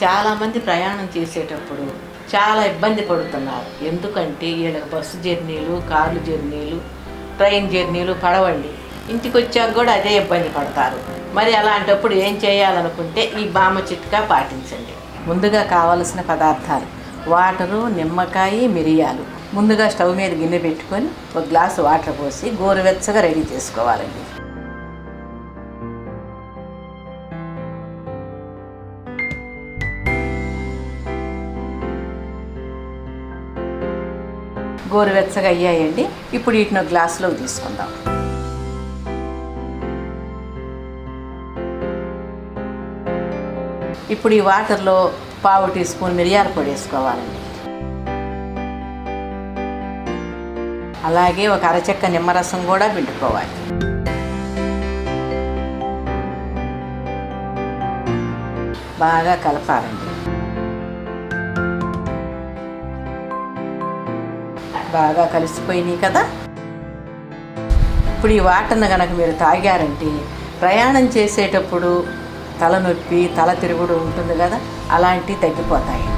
చాలామంది ప్రయాణం చేసేటప్పుడు చాలా ఇబ్బంది పడుతున్నారు ఎందుకంటే వీళ్ళకి బస్సు జర్నీలు కార్లు జర్నీలు ట్రైన్ జర్నీలు పడవండి ఇంటికి వచ్చాక కూడా అదే ఇబ్బంది పడతారు మరి అలాంటప్పుడు ఏం చేయాలనుకుంటే ఈ బామ చిట్కా పాటించండి ముందుగా కావలసిన పదార్థాలు వాటరు నిమ్మకాయ మిరియాలు ముందుగా స్టవ్ మీద గిన్నె పెట్టుకొని ఒక గ్లాసు వాటర్ పోసి గోరువెచ్చగా రెడీ చేసుకోవాలండి గోరువెచ్చగా అయ్యాయండి ఇప్పుడు వీటిని ఒక గ్లాసులోకి తీసుకుందాం ఇప్పుడు ఈ వాటర్లో పావు టీ స్పూన్ మిరియాల పొడి వేసుకోవాలండి అలాగే ఒక అరచెక్క నిమ్మరసం కూడా పిండుకోవాలి బాగా కలపాలండి బాగా కలిసిపోయినాయి కదా ఇప్పుడు ఈ వాటర్ను కనుక మీరు తాగారంటే ప్రయాణం చేసేటప్పుడు తలనొప్పి తల తిరుగుడు ఉంటుంది కదా అలాంటివి తగ్గిపోతాయి